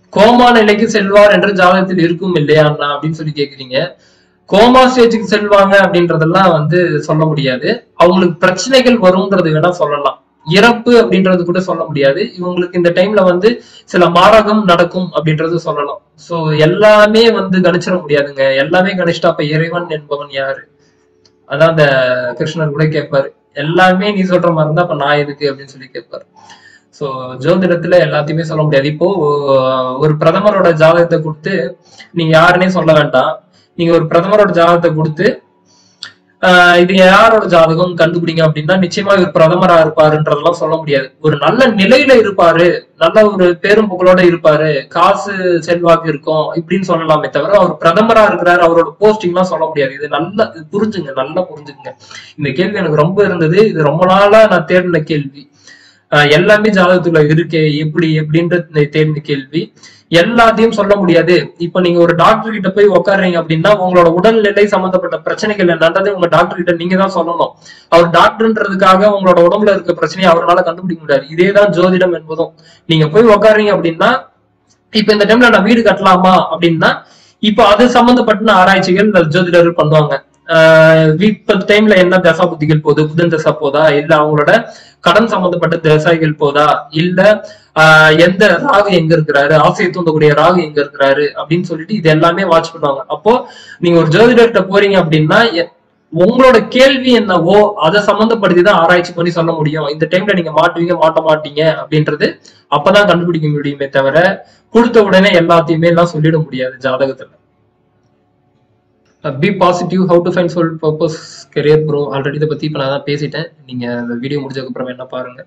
coma நிலைக்கு செல்வார் என்று ஜாதகத்தில் இருக்கும் இல்லையா அண்ணா அப்படின்னு சொல்லி கேக்குறீங்க கோமா ஸ்டேஜுக்கு செல்வாங்க அப்படின்றதெல்லாம் வந்து சொல்ல முடியாது அவங்களுக்கு பிரச்சனைகள் வரும்ன்றது வேணா சொல்லலாம் இறப்பு அப்படின்றது கூட சொல்ல முடியாது இவங்களுக்கு இந்த டைம்ல வந்து சில மாரகம் நடக்கும் அப்படின்றது சொல்லலாம் சோ எல்லாமே வந்து கணிச்சிட முடியாதுங்க எல்லாமே கணிச்சிட்டா அப்ப இறைவன் என்பவன் யாரு அதான் அந்த கிருஷ்ணர் கூட கேட்பாரு எல்லாமே நீ சொல்ற மாதிரி இருந்தா அப்ப நான் எதுக்கு அப்படின்னு சொல்லி கேட்பாரு சோ ஜோதிடத்துல எல்லாத்தையுமே சொல்ல முடியாது இப்போ ஒரு பிரதமரோட ஜாதகத்தை கொடுத்து நீங்க யாருன்னே சொல்ல வேண்டாம் நீங்க ஒரு பிரதமரோட ஜாதகத்தை கொடுத்து ஆஹ் இது யாரோட ஜாதகம் கண்டுபிடிங்க அப்படின்னா நிச்சயமா இவர் பிரதமரா இருப்பாருன்றதெல்லாம் சொல்ல முடியாது ஒரு நல்ல நிலையில இருப்பாரு நல்ல ஒரு பேரும் புகழோட இருப்பாரு காசு செல்வாக்கு இருக்கும் இப்படின்னு சொல்லலாமே தவிர அவர் பிரதமரா இருக்கிறாரு அவரோட போஸ்டிங் எல்லாம் சொல்ல முடியாது இது நல்லா இது புரிஞ்சுங்க நல்லா புரிஞ்சுங்க இந்த கேள்வி எனக்கு ரொம்ப இருந்தது இது ரொம்ப நாளா நான் தேடின கேள்வி ஆஹ் எல்லாமே ஜாதகத்துல இருக்கே எப்படி எப்படின்ற தேடின கேள்வி எல்லாத்தையும் சொல்ல முடியாது இப்ப நீங்க ஒரு டாக்டர் கிட்ட போய் உட்காடுறீங்க அப்படின்னா உங்களோட உடல்நிலை சம்பந்தப்பட்ட பிரச்சனைகள் என்னன்றது உங்க டாக்டர் கிட்ட நீங்க தான் சொல்லணும் அவர் டாக்டர்ன்றதுக்காக உங்களோட உடம்புல இருக்க பிரச்சனையை அவரால் கண்டுபிடிக்க முடியாது இதேதான் ஜோதிடம் என்பதும் நீங்க போய் உட்காடுறீங்க அப்படின்னா இப்ப இந்த டைம்ல நான் வீடு கட்டலாமா அப்படின்னா இப்ப அது சம்பந்தப்பட்ட ஆராய்ச்சிகள் ஜோதிடர்கள் பண்ணுவாங்க ஆஹ் இப்ப டைம்ல என்ன தசா புத்திகள் போகுது புதன் தசா போதா இல்ல அவங்களோட கடன் சம்பந்தப்பட்ட தசாய்கள் போதா இல்ல ஆஹ் எந்த ராகு எங்க இருக்கிறாரு ஆசையை தூண்டக்கூடிய ராகு எங்க இருக்கிறாரு அப்படின்னு சொல்லிட்டு இது எல்லாமே வாட்ச் பண்ணுவாங்க அப்போ நீங்க ஒரு ஜோதிடர்கிட்ட போறீங்க அப்படின்னா எ- உங்களோட கேள்வி என்னவோ அதை சம்பந்தப்படுத்தி தான் ஆராய்ச்சி பண்ணி சொல்ல முடியும் இந்த டைம்ல நீங்க மாட்டுவீங்க மாட்ட மாட்டீங்க அப்படின்றது அப்பதான் கண்டுபிடிக்க முடியுமே தவிர கொடுத்த உடனே எல்லாத்தையுமே எல்லாம் சொல்லிட முடியாது ஜாதகத்துல be positive how to find soul purpose career bro already இதை பத்தி இப்ப நான் தான் பேசிட்டேன் நீங்க அந்த வீடியோ முடிஞ்சதுக்கு அப்புறம் என்ன பாருங்க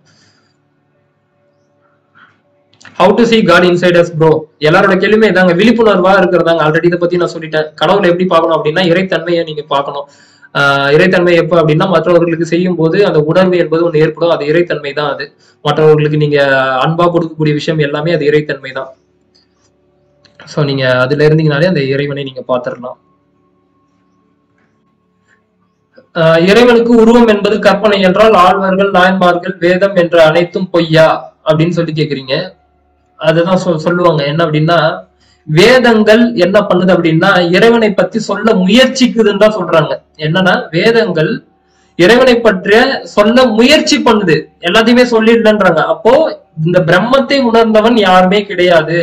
how to see God inside us bro எல்லாரோட கேள்வியுமே இதாங்க விழிப்புணர்வா இருக்கிறதாங்க ஆல்ரெடி இதை பத்தி நான் சொல்லிட்டேன் கடவுளை எப்படி பார்க்கணும் அப்படின்னா இறைத்தன்மையை நீங்க பார்க்கணும் ஆஹ் இறைத்தன்மை எப்ப அப்படின்னா மற்றவர்களுக்கு செய்யும் போது அந்த உணர்வு என்பது ஒன்று ஏற்படும் அது இறைத்தன்மை தான் அது மற்றவர்களுக்கு நீங்க அன்பா கொடுக்கக்கூடிய விஷயம் எல்லாமே அது இறைத்தன்மை தான் சோ நீங்க அதுல இருந்தீங்கனாலே அந்த இறைவனை நீங்க பார்த்திடலாம் ஆஹ் இறைவனுக்கு உருவம் என்பது கற்பனை என்றால் ஆழ்வார்கள் நாயன்மார்கள் வேதம் என்ற அனைத்தும் பொய்யா அப்படின்னு சொல்லி கேக்குறீங்க அதுதான் சொல்- சொல்லுவாங்க என்ன அப்படின்னா வேதங்கள் என்ன பண்ணுது அப்படின்னா இறைவனை பத்தி சொல்ல முயற்சிக்குதுன்னு தான் சொல்றாங்க என்னன்னா வேதங்கள் இறைவனை பற்றிய சொல்ல முயற்சி பண்ணுது எல்லாத்தையுமே சொல்லிடலன்றாங்க அப்போ இந்த பிரம்மத்தை உணர்ந்தவன் யாருமே கிடையாது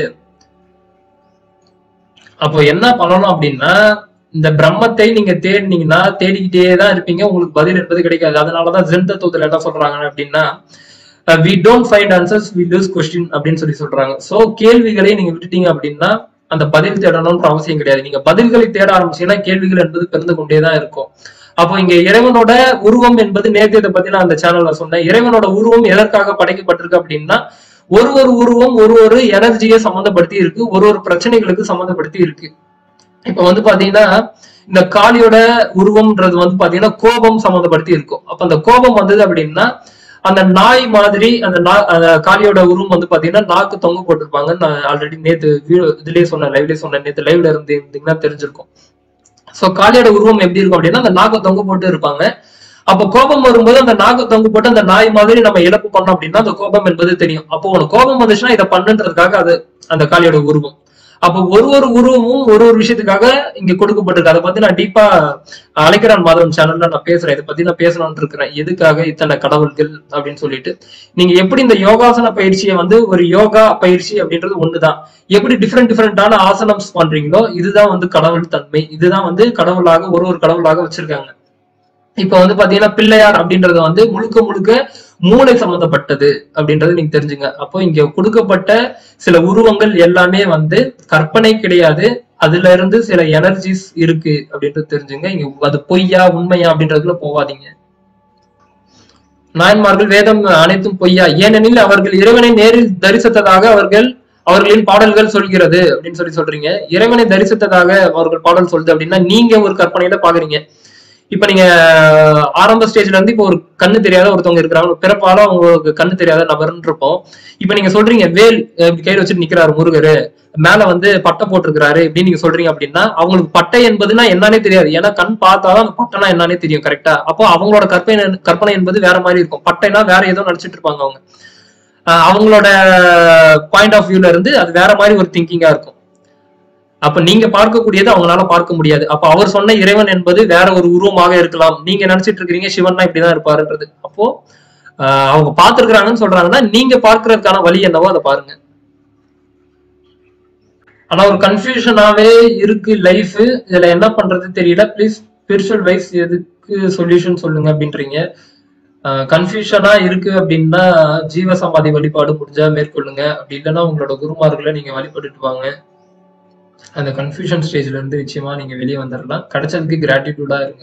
அப்போ என்ன பண்ணணும் அப்படின்னா இந்த பிரம்மத்தை நீங்க தேடினீங்கன்னா தேடிக்கிட்டே தான் இருப்பீங்க உங்களுக்கு பதில் என்பது கிடைக்காது அதனாலதான் ஜென் தத்துவத்துல என்ன சொல்றாங்க அப்படின்னா we don't find answers we lose question அப்படின்னு சொல்லி சொல்றாங்க சோ கேள்விகளை நீங்க விட்டுட்டீங்க அப்படின்னா அந்த பதில் தேடணும்ன்ற அவசியம் கிடையாது நீங்க பதில்களை தேட ஆரம்பிச்சீங்கன்னா கேள்விகள் என்பது பிறந்து கொண்டே தான் இருக்கும் அப்போ இங்க இறைவனோட உருவம் என்பது நேற்று இதை பத்தி நான் அந்த சேனல்ல சொன்னேன் இறைவனோட உருவம் எதற்காக படைக்கப்பட்டிருக்கு அப்படின்னா ஒரு ஒரு உருவம் ஒரு ஒரு எனர்ஜியை சம்மந்தப்படுத்தி இருக்கு ஒரு ஒரு பிரச்சனைகளுக்கு சம்மந்தப்படுத்தி இருக்கு இப்ப வந்து பாத்தீங்கன்னா இந்த காளியோட உருவம்ன்றது வந்து பாத்தீங்கன்னா கோபம் சம்மந்தப்படுத்தி இருக்கும் அப்ப அந்த கோபம் வந்தது அப்படின்னா அந்த நாய் மாதிரி அந்த நா அந்த காளியோட உருவம் வந்து பாத்தீங்கன்னா நாக்கு தொங்க போட்டிருப்பாங்க நான் ஆல்ரெடி நேத்து வீடியோ இதுலயே சொன்னேன் லைவ்லயே சொன்னேன் நேத்து லைவ்ல இருந்து இருந்தீங்கன்னா தெரிஞ்சிருக்கும் சோ காளியோட உருவம் எப்படி இருக்கும் அப்படின்னா அந்த நாக்கு தொங்க போட்டு இருப்பாங்க அப்ப கோபம் வரும்போது அந்த நாக்கு தொங்க போட்டு அந்த நாய் மாதிரி நம்ம இழப்பு பண்ணோம் அப்படின்னா அந்த கோபம் என்பது தெரியும் அப்போ உனக்கு கோபம் வந்துச்சுன்னா இதை பண்ணுன்றதுக்காக அது அந்த காளியோட உருவம் அப்போ ஒரு ஒரு உருவமும் ஒரு ஒரு விஷயத்துக்காக இங்க கொடுக்கப்பட்டிருக்கு அதை பத்தி நான் டீப்பா அழைக்கிறான் மாதவன் சேனல்ல நான் பேசுறேன் இதை பத்தி நான் பேசணும்னு இருக்கிறேன் எதுக்காக இத்தனை கடவுள்கள் அப்படின்னு சொல்லிட்டு நீங்க எப்படி இந்த யோகாசன பயிற்சியை வந்து ஒரு யோகா பயிற்சி அப்படின்றது ஒண்ணுதான் எப்படி டிஃப்ரெண்ட் டிஃப்ரெண்டான ஆசனம்ஸ் பண்றீங்களோ இதுதான் வந்து கடவுள் தன்மை இதுதான் வந்து கடவுளாக ஒரு ஒரு கடவுளாக வச்சிருக்காங்க இப்ப வந்து பாத்தீங்கன்னா பிள்ளையார் அப்படின்றது வந்து முழுக்க முழுக்க மூளை சம்பந்தப்பட்டது அப்படின்றது நீங்க தெரிஞ்சுங்க அப்போ இங்க கொடுக்கப்பட்ட சில உருவங்கள் எல்லாமே வந்து கற்பனை கிடையாது அதுல இருந்து சில எனர்ஜிஸ் இருக்கு அப்படின்றது தெரிஞ்சுங்க இங்க அது பொய்யா உண்மையா அப்படின்றதுல போவாதீங்க நாயன்மார்கள் வேதம் அனைத்தும் பொய்யா ஏனெனில் அவர்கள் இறைவனை நேரில் தரிசித்ததாக அவர்கள் அவர்களின் பாடல்கள் சொல்கிறது அப்படின்னு சொல்லி சொல்றீங்க இறைவனை தரிசித்ததாக அவர்கள் பாடல் சொல்லுது அப்படின்னா நீங்க ஒரு கற்பனையில பாக்குறீங்க இப்ப நீங்க ஆரம்ப ஸ்டேஜ்ல இருந்து இப்போ ஒரு கண்ணு தெரியாத ஒருத்தவங்க இருக்கிறாங்க பிறப்பால உங்களுக்கு கண்ணு தெரியாத நபர்னு இருப்போம் இப்ப நீங்க சொல்றீங்க வேல் இப்படி கையில வச்சுட்டு நிக்கிறாரு முருகரு மேல வந்து பட்டை போட்டிருக்கிறாரு இப்படின்னு நீங்க சொல்றீங்க அப்படின்னா அவங்களுக்கு பட்டை என்பதுன்னா என்னன்னே தெரியாது ஏன்னா கண் பார்த்தாதான் அந்த பட்டைனா என்னன்னே தெரியும் கரெக்டா அப்போ அவங்களோட கற்பனை கற்பனை என்பது வேற மாதிரி இருக்கும் பட்டைனா வேற ஏதோ நினைச்சிட்டு இருப்பாங்க அவங்க ஆஹ் அவங்களோட பாயிண்ட் ஆஃப் வியூல இருந்து அது வேற மாதிரி ஒரு திங்கிங்கா இருக்கும் அப்ப நீங்க பார்க்கக்கூடியது அவங்களால பார்க்க முடியாது அப்ப அவர் சொன்ன இறைவன் என்பது வேற ஒரு உருவமாக இருக்கலாம் நீங்க நினைச்சிட்டு இருக்கிறீங்க சிவன்னா இப்படிதான் இருப்பாருன்றது அப்போ ஆஹ் அவங்க பார்த்திருக்கிறாங்கன்னு சொல்றாங்கன்னா நீங்க பார்க்கறதுக்கான வழி என்னவோ அதை பாருங்க ஆனா ஒரு கன்ஃபியூஷனாவே இருக்கு லைஃப் இதுல என்ன பண்றது தெரியல ப்ளீஸ் ஸ்பிரிச்சுவல் வைஸ் எதுக்கு சொல்யூஷன் சொல்லுங்க அப்படின்றீங்க கன்ஃபியூஷனா இருக்கு அப்படின்னா ஜீவ சமாதி வழிபாடு முடிஞ்சா மேற்கொள்ளுங்க அப்படி இல்லைன்னா உங்களோட குருமார்களை நீங்க வழிபட்டுட்டு வாங்க அந்த கன்ஃபியூஷன் ஸ்டேஜ்ல இருந்து நிச்சயமா நீங்க வெளியே வந்துடலாம் கிடைச்சதுக்கு கிராட்டிடியூடா இருங்க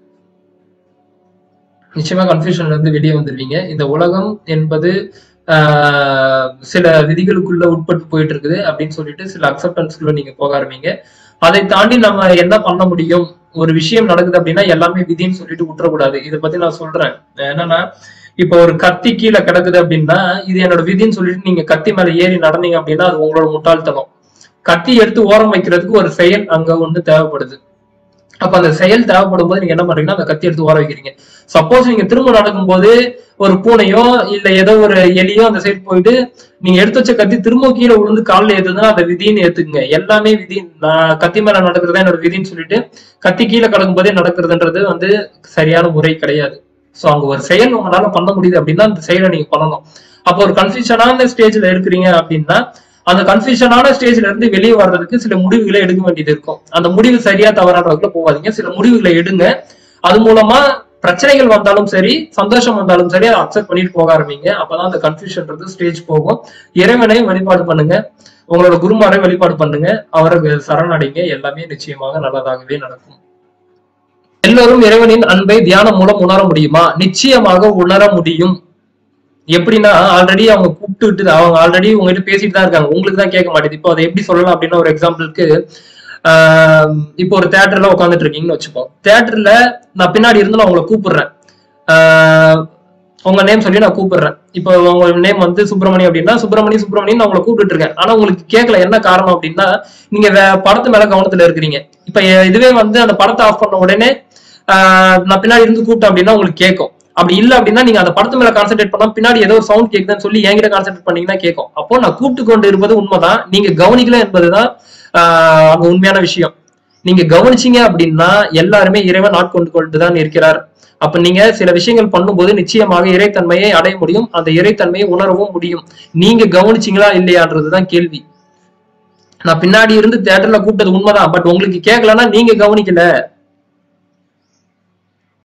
நிச்சயமா கன்ஃபியூஷன்ல இருந்து வெளியே வந்துடுவீங்க இந்த உலகம் என்பது ஆஹ், சில விதிகளுக்குள்ள உட்பட்டு போயிட்டு இருக்குது அப்படின்னு சொல்லிட்டு சில அக்செப்டன்ஸ்குள்ள நீங்க போக ஆரம்பிங்க அதை தாண்டி நம்ம என்ன பண்ண முடியும் ஒரு விஷயம் நடக்குது அப்படின்னா எல்லாமே விதின்னு சொல்லிட்டு விட்டுறக்கூடாது இதை பத்தி நான் சொல்றேன் என்னன்னா இப்போ ஒரு கத்தி கீழே கிடக்குது அப்படின்னா இது என்னோட விதின்னு சொல்லிட்டு நீங்க கத்தி மேல ஏறி நடந்தீங்க அப்படின்னா அது உங்களோட முட்டாள்தனம் கத்தி எடுத்து ஓரம் வைக்கிறதுக்கு ஒரு செயல் அங்க ஒண்ணு தேவைப்படுது அப்ப அந்த செயல் தேவைப்படும் போது நீங்க என்ன பண்றீங்கன்னா அந்த கத்தி எடுத்து ஓர வைக்கிறீங்க சப்போஸ் நீங்க திரும்ப நடக்கும்போது ஒரு பூனையோ இல்ல ஏதோ ஒரு எலியோ அந்த சைடு போயிட்டு நீங்க எடுத்து வச்ச கத்தி திரும்ப கீழே விழுந்து காலில் ஏத்துதுன்னா அதை விதின்னு ஏத்துக்குங்க எல்லாமே விதி நான் கத்தி மேல நடக்கிறதா என்னோட விதின்னு சொல்லிட்டு கத்தி கீழே கிடக்கும் போதே நடக்கிறதுன்றது வந்து சரியான முறை கிடையாது சோ அங்க ஒரு செயல் உங்களால பண்ண முடியுது அப்படின்னா அந்த செயலை நீங்க பண்ணணும் அப்போ ஒரு கன்ஃபியூஷனான ஸ்டேஜ்ல இருக்கிறீங்க அப்படின்னா அந்த கன்ஃபியூஷனான ஸ்டேஜ்ல இருந்து வெளியே வர்றதுக்கு சில முடிவுகளை எடுக்க வேண்டியது இருக்கும் அந்த முடிவு சரியா தவறான வகையில போகாதீங்க சில முடிவுகளை எடுங்க அது மூலமா பிரச்சனைகள் வந்தாலும் சரி சந்தோஷம் வந்தாலும் சரி அதை அக்செப்ட் பண்ணிட்டு போக ஆரம்பிங்க அப்பதான் அந்த கன்ஃபியூஷன்றது ஸ்டேஜ் போகும் இறைவனை வழிபாடு பண்ணுங்க உங்களோட குருமாரை வழிபாடு பண்ணுங்க அவரை சரணடைங்க எல்லாமே நிச்சயமாக நல்லதாகவே நடக்கும் எல்லோரும் இறைவனின் அன்பை தியானம் மூலம் உணர முடியுமா நிச்சயமாக உணர முடியும் எப்படின்னா ஆல்ரெடி அவங்க கூப்பிட்டு அவங்க ஆல்ரெடி உங்ககிட்ட பேசிட்டு தான் இருக்காங்க உங்களுக்கு தான் கேட்க மாட்டேது இப்போ அதை எப்படி சொல்லலாம் அப்படின்னா ஒரு எக்ஸாம்பிளுக்கு இப்போ ஒரு தேட்டர்ல உட்காந்துட்டு இருக்கீங்கன்னு வச்சுப்போம் தேட்டர்ல நான் பின்னாடி இருந்து நான் உங்களை கூப்பிடுறேன் ஆஹ் உங்க நேம் சொல்லி நான் கூப்பிடுறேன் இப்போ உங்க நேம் வந்து சுப்பிரமணி அப்படின்னா சுப்பிரமணி சுப்பிரமணி நான் உங்களை கூப்பிட்டு இருக்கேன் ஆனா உங்களுக்கு கேட்கல என்ன காரணம் அப்படின்னா நீங்க வே- படத்து மேல கவனத்துல இருக்கிறீங்க இப்ப எ- இதுவே வந்து அந்த படத்தை ஆஃப் பண்ண உடனே ஆஹ் நான் பின்னாடி இருந்து கூப்பிட்டேன் அப்படின்னா உங்களுக்கு கேட்கும் அப்படி இல்ல அப்படின்னா நீங்க அந்த படத்து மேல கான்சென்ட்ரேட் பண்ணா பின்னாடி ஏதோ ஒரு சவுண்ட் கேக்குதுன்னு சொல்லி என்கிட்ட கான்சென்ட்ரேட் பண்ணீங்கன்னா கேட்கும் அப்போ நான் கூப்பிட்டு கொண்டு இருப்பது உண்மைதான் நீங்க கவனிக்கல என்பதுதான் ஆஹ் அங்க உண்மையான விஷயம் நீங்க கவனிச்சீங்க அப்படின்னா எல்லாருமே இறைவன் ஆட்கொண்டு கொண்டு தான் இருக்கிறார் அப்ப நீங்க சில விஷயங்கள் பண்ணும்போது நிச்சயமாக இறைத்தன்மையை அடைய முடியும் அந்த இறைத்தன்மையை உணரவும் முடியும் நீங்க கவனிச்சீங்களா இல்லையான்றதுதான் கேள்வி நான் பின்னாடி இருந்து தேட்டர்ல கூப்பிட்டது உண்மைதான் பட் உங்களுக்கு கேட்கலன்னா நீங்க கவனிக்கல